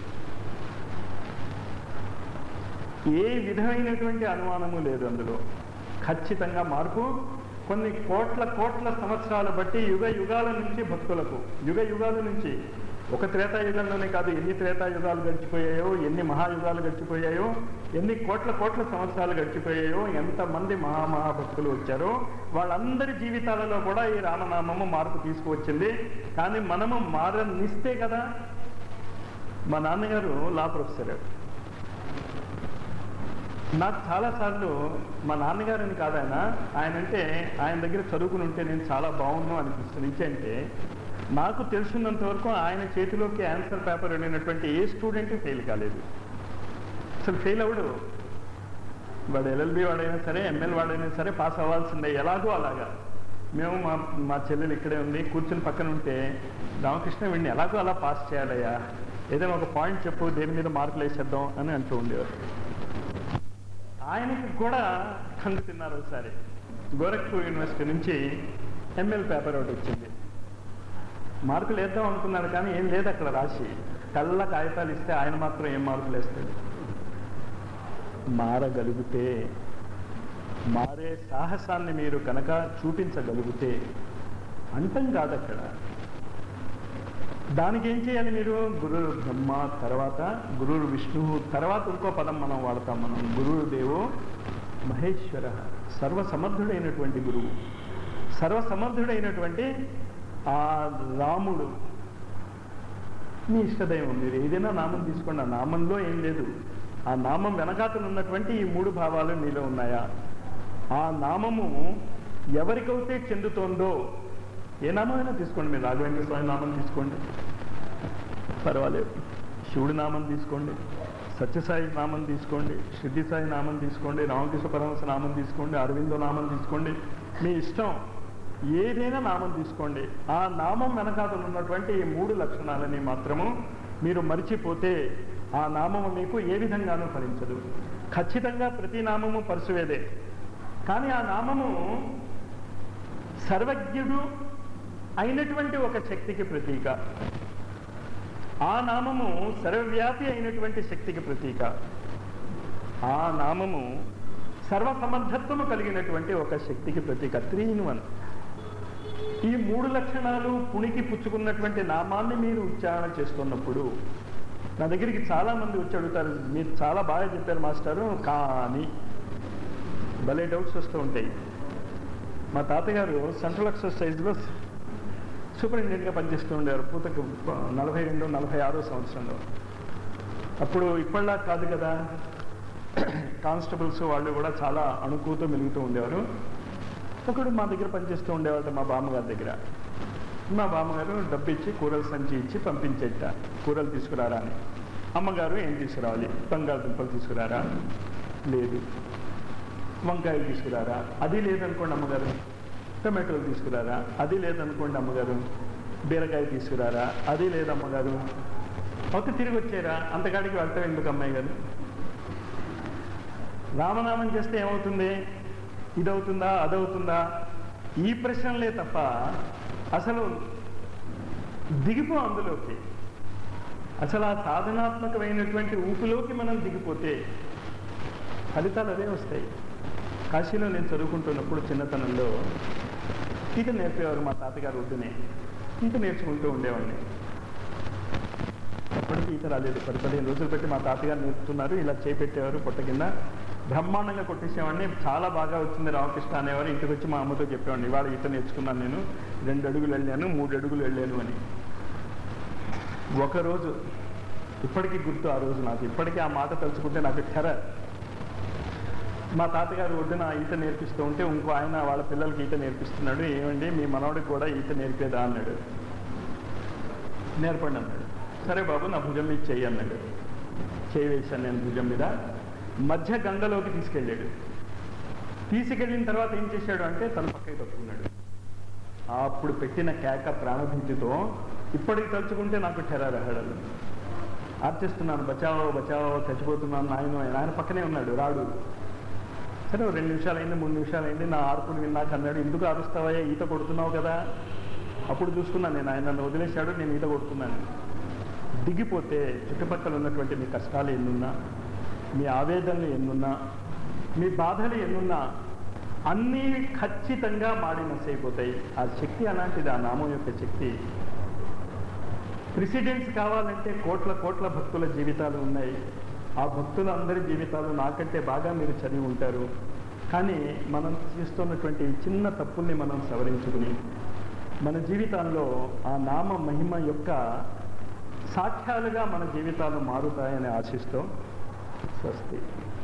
ఏ విధమైనటువంటి అనుమానము లేదు అందులో ఖచ్చితంగా మార్పు కొన్ని కోట్ల కోట్ల సంవత్సరాలు బట్టి యుగ యుగాల నుంచి భక్తులకు యుగ యుగాల నుంచి ఒక త్రేతాయుగంలోనే కాదు ఎన్ని త్రేతాయుగాలు గడిచిపోయాయో ఎన్ని మహాయుగాలు గడిచిపోయాయో ఎన్ని కోట్ల కోట్ల సంవత్సరాలు గడిచిపోయాయో ఎంతమంది మహామహాభక్తులు వచ్చారో వాళ్ళందరి జీవితాలలో కూడా ఈ రామనామము మార్పు తీసుకువచ్చింది కానీ మనము మారనిస్తే కదా మా నాన్నగారు లా ప్రొఫెసర్ నాకు చాలాసార్లు మా నాన్నగారిని కాదు ఆయన ఆయన అంటే ఆయన దగ్గర చదువుకుని ఉంటే నేను చాలా బాగున్నాను అనిపిస్తుంది అంటే నాకు తెలిసినంత వరకు ఆయన చేతిలోకి ఆన్సర్ పేపర్ వెళ్ళినటువంటి ఏ స్టూడెంట్ ఫెయిల్ కాలేదు అసలు ఫెయిల్ అవడు వాడు ఎల్ఎల్బి వాడైనా సరే ఎంఎల్ వాడైనా సరే పాస్ అవ్వాల్సిందే ఎలాగో అలాగా మేము మా మా చెల్లెలు ఇక్కడే ఉంది కూర్చుని పక్కన ఉంటే రామకృష్ణ వీడిని ఎలాగో అలా పాస్ చేయాలయ్యా ఏదైనా ఒక పాయింట్ చెప్పు దేని మీద మార్కులు వేసేద్దాం అని అంటూ ఉండేవారు ఆయనకి కూడా కంగు తిన్నారు ఒకసారి గోరఖ్పూర్ యూనివర్సిటీ నుంచి ఎంఎల్ పేపర్ ఒకటి వచ్చింది మార్కులు వేద్దాం అనుకున్నాడు కానీ ఏం లేదు అక్కడ రాసి తెల్ల కాగితాలు ఇస్తే ఆయన మాత్రం ఏం మార్కులు వేస్తాడు మారగలిగితే మారే సాహసాన్ని మీరు కనుక చూపించగలిగితే అంతం కాదు అక్కడ దానికి ఏం చేయాలి మీరు గురు బ్రహ్మ తర్వాత గురు విష్ణువు తర్వాత ఇంకో పదం మనం వాడతాం మనం గురువు దేవో మహేశ్వర సర్వసమర్థుడైనటువంటి గురువు సర్వసమర్థుడైనటువంటి ఆ రాముడు మీ ఇష్టదైవం మీరు ఏదైనా నామం తీసుకోండి ఆ నామంలో ఏం లేదు ఆ నామం వెనకాతలు ఉన్నటువంటి ఈ మూడు భావాలు మీలో ఉన్నాయా ఆ నామము ఎవరికైతే చెందుతోందో ఏ నామమైనా తీసుకోండి మీరు రాఘవేంద్ర స్వామి నామం తీసుకోండి పర్వాలేదు శివుడి నామం తీసుకోండి సత్యసాయి నామం తీసుకోండి సిద్ధి సాయి నామం తీసుకోండి రామకృష్ణ పరమహంస నామం తీసుకోండి అరవిందో నామం తీసుకోండి మీ ఇష్టం ఏదైనా నామం తీసుకోండి ఆ నామం వెనకాతలు ఉన్నటువంటి ఈ మూడు లక్షణాలని మాత్రము మీరు మరిచిపోతే ఆ నామము మీకు ఏ విధంగానూ ఫలించదు ఖచ్చితంగా ప్రతి నామము పరశువేదే కానీ ఆ నామము సర్వజ్ఞుడు అయినటువంటి ఒక శక్తికి ప్రతీక ఆ నామము సర్వవ్యాపి అయినటువంటి శక్తికి ప్రతీక ఆ నామము సర్వసమర్థత్వము కలిగినటువంటి ఒక శక్తికి ప్రతీక త్రీ ఇన్ వన్ ఈ మూడు లక్షణాలు పుణికి పుచ్చుకున్నటువంటి నామాన్ని మీరు ఉచ్చారణ చేస్తున్నప్పుడు నా దగ్గరికి చాలా మంది వచ్చి అడుగుతారు మీరు చాలా బాగా చెప్పారు మాస్టారు కానీ భలే డౌట్స్ వస్తూ ఉంటాయి మా తాతగారు సెంట్రల్ ఎక్సర్సైజ్లో సూపరింటెండెంట్గా పనిచేస్తూ ఉండేవారు పూతకు నలభై రెండు నలభై ఆరో సంవత్సరంలో అప్పుడు ఇప్పటిలా కాదు కదా కానిస్టేబుల్స్ వాళ్ళు కూడా చాలా అణుకుతూ మెలుగుతూ ఉండేవారు ఒకడు మా దగ్గర పనిచేస్తూ ఉండేవాడు మా బామ్మగారి దగ్గర మా బామ్మగారు డబ్బు ఇచ్చి కూరలు సంచి ఇచ్చి పంపించేట కూరలు తీసుకురారా అని అమ్మగారు ఏం తీసుకురావాలి బంగాళదుంపలు తీసుకురారా లేదు వంకాయలు తీసుకురారా అది లేదనుకోండి అమ్మగారు టమాటోలు తీసుకురారా అది లేదనుకోండి అమ్మగారు బీరకాయ తీసుకురారా అది లేదు అమ్మగారు ఒక తిరిగి వచ్చారా అంతకాడికి వెళ్తాం ఎందుకు అమ్మాయి గారు రామనామం చేస్తే ఏమవుతుంది ఇదవుతుందా అదవుతుందా ఈ ప్రశ్నలే తప్ప అసలు దిగిపో అందులోకి అసలు ఆ సాధనాత్మకమైనటువంటి ఊపిలోకి మనం దిగిపోతే ఫలితాలు అదే వస్తాయి కాశీలో నేను చదువుకుంటున్నప్పుడు చిన్నతనంలో ఈత నేర్పేవారు మా తాతగారు ఒడ్డునే ఈత నేర్చుకుంటూ ఉండేవాడిని అప్పటికి ఈత రాలేదు పది పదిహేను రోజులు పెట్టి మా తాతగారు నేర్పుతున్నారు ఇలా చేపెట్టేవారు పొట్ట కింద బ్రహ్మాండంగా కొట్టేసేవాడిని చాలా బాగా వచ్చింది రామకృష్ణ అనేవారు ఇంటికి వచ్చి మా అమ్మతో చెప్పేవాడిని ఇవాళ ఈత నేర్చుకున్నాను నేను రెండు అడుగులు వెళ్ళాను మూడు అడుగులు వెళ్ళాను అని ఒకరోజు ఇప్పటికీ గుర్తు ఆ రోజు నాకు ఇప్పటికీ ఆ మాట తలుచుకుంటే నాకు టెర్రర్ మా తాతగారు ఒడ్డున ఈత నేర్పిస్తూ ఉంటే ఇంకో ఆయన వాళ్ళ పిల్లలకి ఈత నేర్పిస్తున్నాడు ఏమండి మీ మనవడికి కూడా ఈత నేర్పేదా అన్నాడు నేర్పండి అన్నాడు సరే బాబు నా భుజం మీద చెయ్యి అన్నాడు చేయి వేశాను నేను భుజం మీద మధ్య గంగలోకి తీసుకెళ్ళాడు తీసుకెళ్ళిన తర్వాత ఏం చేశాడు అంటే తన పక్కకి తప్పుకున్నాడు అప్పుడు పెట్టిన కేక ప్రాణభీతితో ఇప్పటికి తలుచుకుంటే నాకు టెర్రర్ హడలు ఆర్చిస్తున్నాను బచావో బచావో చచ్చిపోతున్నాను నాయన ఆయన పక్కనే ఉన్నాడు రాడు సరే ఓ రెండు నిమిషాలు అయింది మూడు నిమిషాలు అయింది నా ఆర్పుడు విన్నాక అన్నాడు ఎందుకు అరుస్తావయ్యా ఈత కొడుతున్నావు కదా అప్పుడు చూసుకున్నాను నేను ఆయన నన్ను వదిలేశాడు నేను ఈత కొడుతున్నాను దిగిపోతే చుట్టుపక్కల ఉన్నటువంటి మీ కష్టాలు ఎన్నున్నా మీ ఆవేదనలు ఎన్నున్నా మీ బాధలు ఎన్నున్నా అన్నీ ఖచ్చితంగా మాడి నశైపోతాయి ఆ శక్తి అలాంటిది ఆ నామం యొక్క శక్తి ప్రెసిడెంట్స్ కావాలంటే కోట్ల కోట్ల భక్తుల జీవితాలు ఉన్నాయి ఆ భక్తుల అందరి జీవితాలు నాకంటే బాగా మీరు చదివి ఉంటారు కానీ మనం చేస్తున్నటువంటి ఈ చిన్న తప్పుల్ని మనం సవరించుకుని మన జీవితాల్లో ఆ నామ మహిమ యొక్క సాక్ష్యాలుగా మన జీవితాలు మారుతాయని ఆశిస్తూ స్వస్తి